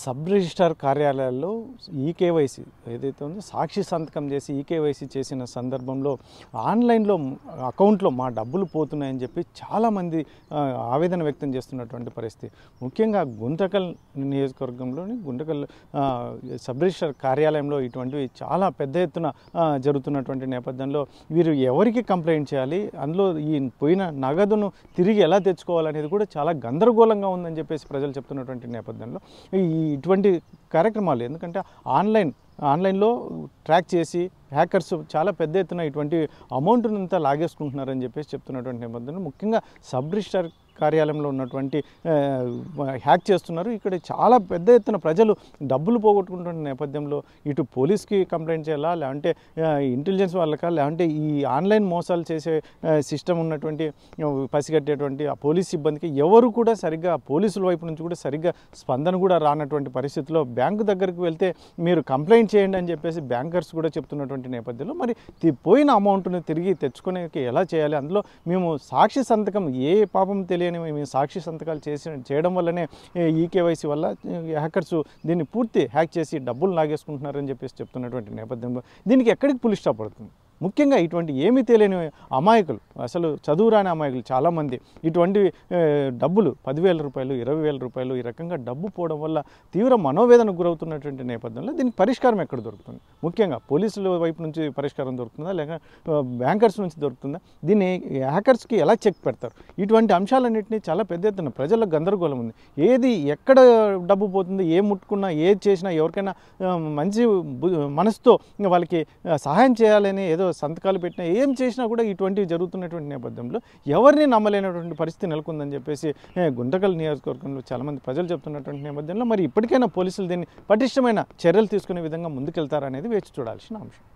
sub registrar కార్యాలయాల్లో eKYC ఏదైతే ఉందో సాక్షి సంతకం చేసి ఈకేవైసీ చేసిన సందర్భంలో ఆన్లైన్లో అకౌంట్లో మా డబ్బులు పోతున్నాయని చెప్పి చాలామంది ఆ, ఆవేదన వ్యక్తం చేస్తున్నటువంటి పరిస్థితి ముఖ్యంగా గుంటకల్ నియోజకవర్గంలోని గుంటకల్ ఆ, సబ్ రిజిస్ట్రార్ కార్యాలయంలో ఇటువంటివి చాలా పెద్ద ఎత్తున ఆ, జరుగుతున్నటువంటి నేపథ్యంలో వీరు ఎవరికి కంప్లైంట్ చేయాలి అందులో ఈ పోయిన నగదును తిరిగి ఎలా తెచ్చుకోవాలనేది కూడా చాలా గందరగోళంగా ఉందని చెప్పేసి ప్రజలు చెప్తున్నటువంటి నేపథ్యంలో ఈ ఇటువంటి కార్యక్రమాలు ఎందుకంటే ఆన్లైన్ ఆన్లైన్లో ట్రాక్ చేసి హ్యాకర్స్ చాలా పెద్ద ఎత్తున ఇటువంటి అమౌంట్ని అంతా లాగేసుకుంటున్నారని చెప్పేసి చెప్తున్నటువంటి నేపథ్యంలో ముఖ్యంగా సబ్ రిజిస్టార్ కార్యాలయంలో ఉన్నటువంటి ఆ, హ్యాక్ చేస్తున్నారు ఇక్కడ చాలా పెద్ద ఎత్తున ప్రజలు డబ్బులు పోగొట్టుకుంటున్న నేపథ్యంలో ఇటు పోలీస్కి కంప్లైంట్ చేయాలా లేదంటే ఆ, ఇంటెలిజెన్స్ వాళ్ళకా లేదంటే ఈ ఆన్లైన్ మోసాలు చేసే ఆ, సిస్టమ్ ఉన్నటువంటి ఆ, పసిగట్టేటువంటి ఆ పోలీస్ సిబ్బందికి ఎవరు కూడా సరిగ్గా పోలీసుల వైపు నుంచి కూడా సరిగ్గా స్పందన కూడా రానటువంటి పరిస్థితిలో బ్యాంకు దగ్గరికి వెళ్తే మీరు కంప్లైంట్ చేయండి అని చెప్పేసి బ్యాంకర్స్ కూడా చెప్తున్నటువంటి నేపథ్యంలో మరి తి- పోయిన అమౌంట్ని తిరిగి తెచ్చుకునేకి ఎలా చేయాలి అందులో మేము సాక్షి సంతకం ఏ పాపం తెలియని మేము సాక్షి సంతకాలు చేసి చేయడం వల్లనే ఈ కేవైసీ వల్ల హ్యాకర్స్ దీన్ని పూర్తి హ్యాక్ చేసి డబ్బులు లాగేసుకుంటున్నారని చెప్పేసి చెప్తున్నటువంటి నేపథ్యంలో దీనికి ఎక్కడికి పులిస్ స్టాప్ పడుతుంది ముఖ్యంగా ఇటువంటి ఏమీ తెలియని అమాయకులు అసలు చదువు రాని అమాయకులు చాలామంది ఇటువంటి ఏ, డబ్బులు పదివేల రూపాయలు ఇరవై వేల రూపాయలు ఈ రకంగా డబ్బు పోవడం వల్ల తీవ్ర మనోవేదనకు గురవుతున్నటువంటి నేపథ్యంలో దీనికి పరిష్కారం ఎక్కడ దొరుకుతుంది ముఖ్యంగా పోలీసుల వైపు నుంచి పరిష్కారం దొరుకుతుందా లేక ఆ, బ్యాంకర్స్ నుంచి దొరుకుతుందా దీన్ని హ్యాకర్స్కి ఎలా చెక్ పెడతారు ఇటువంటి అంశాలన్నింటినీ చాలా పెద్ద ఎత్తున ప్రజల్లో గందరగోళం ఉంది ఏది ఎక్కడ డబ్బు పోతుంది ఏ ముట్టుకున్నా ఏది చేసినా ఎవరికైనా ఆ, మంచి బు- మనసుతో ఇంకా వాళ్ళకి ఆ, సహాయం చేయాలని ఏదో సంతకాలు పెట్టినా ఏం చేసినా కూడా ఇటువంటివి జరుగుతున్నటువంటి నేపథ్యంలో ఎవరిని నమ్మలేనటువంటి పరిస్థితి నెలకొందని చెప్పేసి ఏ, గుంటకల్ నియోజకవర్గంలో చాలామంది ప్రజలు చెప్తున్నటువంటి నేపథ్యంలో మరి ఇప్పటికైనా పోలీసులు దీన్ని పటిష్టమైన చర్యలు తీసుకునే విధంగా ముందుకెళ్తారనేది వేచి చూడాల్సిన అంశం